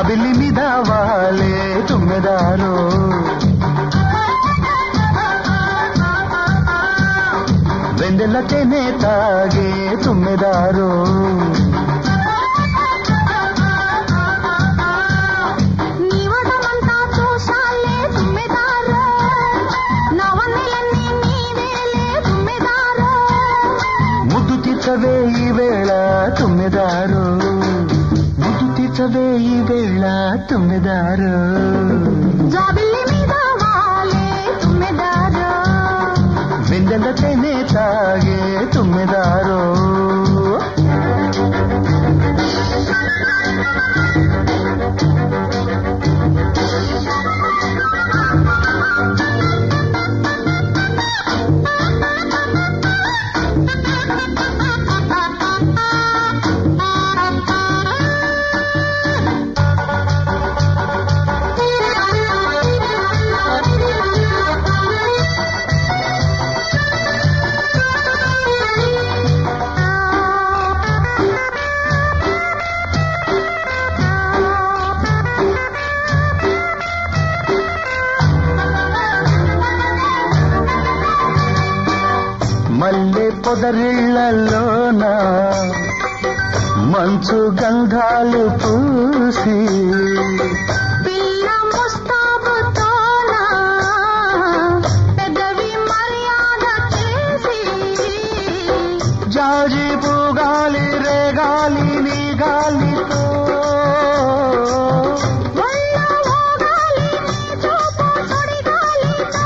జాబిలి మీద వాలే తుమ్మెదారు వెందెల తేనె తాగే తుమ్మెదారు నీ వదనంతా చూశాలే తుమ్మెదారు నవన్నెలన్నీ నీవేలే తుమ్మెదారు ముద్దు తీర్చవే ఈ వేళ తుమ్మెదారు ముద్దు తీర్చవే ఈ వేళ తుమ్మెదారు జాబిల్లి మీద వాలే తుమ్మెదారు వెందెల తేనె తాగే తుమ్మెదారు మల్లె పొదరిళ్లలోన మంచు గంధాలు పూసి పిల్ల ముస్తాబుతోన పెదవి మర్యాద చేసి జాజి పూగాలి రేగాలి నీ గాలితో ఒళ్ళ ఊగాలి నీ చూపు సుడిగాలితో.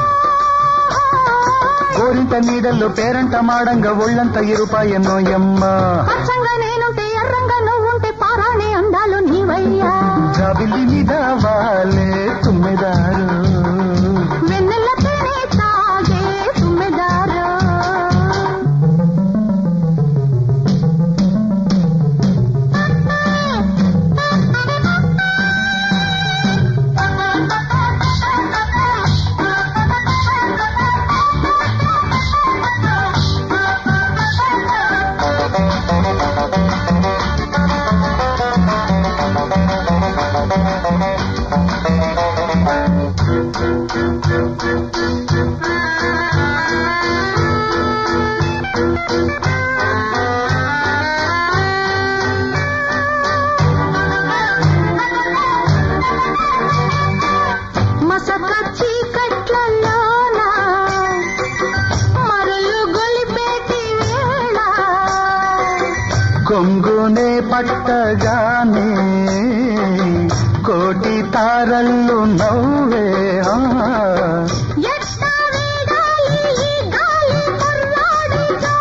కోరింత నీడల్లో పేరంట మాడంగా ఒళ్ళంత ఇరుపాయనో యమ్మ పచ్చంగా నేనుంటే ఎర్రంగా నువ్వుంటే పారాణి అందాలు నీవయ్యా జాబిలి మీద వాలే తుమ్మెదారు వెన్నెల తేనె తాగే తుమ్మెదారు మసక చీకట్లలోన మరులు గొలిపేటి వేళ కొంగునే పట్టగానే కోటి తారల్లు నవ్వే ఆ. ఎట్ట వీడాలి ఈ గాలి కుర్రాడితో?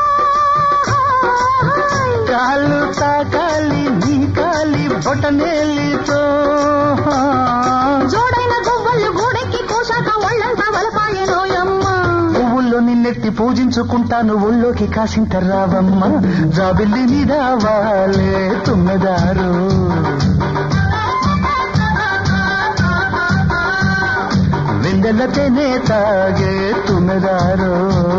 కాలు తాకాలి నీ కాలి బొటనేలితో జోడైన గువ్వలు గూడెక్కి కోశాక ఒళ్ళంతా వలపాయనోయమ్మ పువ్వుల్లో నిన్నెత్తి పూజించుకుంటాను ఊళ్ళోకి కాసింత రావమ్మ జాబిల్లి మీద వాలే తుమ్మెదారు వెందెల తేనె తాగే తుమ్మెదారు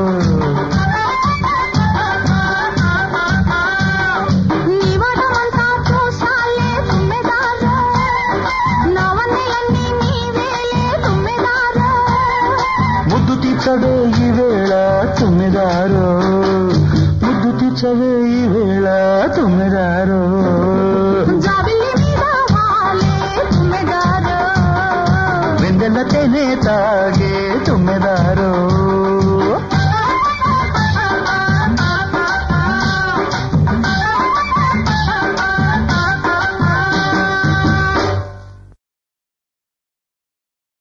నీ వడమంతా చూశాలే తుమ్మెదారు నవన్నెలన్నీ నీవేలే తుమ్మెదారు ముద్దు తీర్చవే ఈ వేళ తుమ్మెదారు ముద్దు తీర్చవే ఈ వేళ తుమ్మెదారు జాబిల్లి మీద వాలే తుమ్మెదారు వెందెల తేనె తాగే తుమ్మెదారు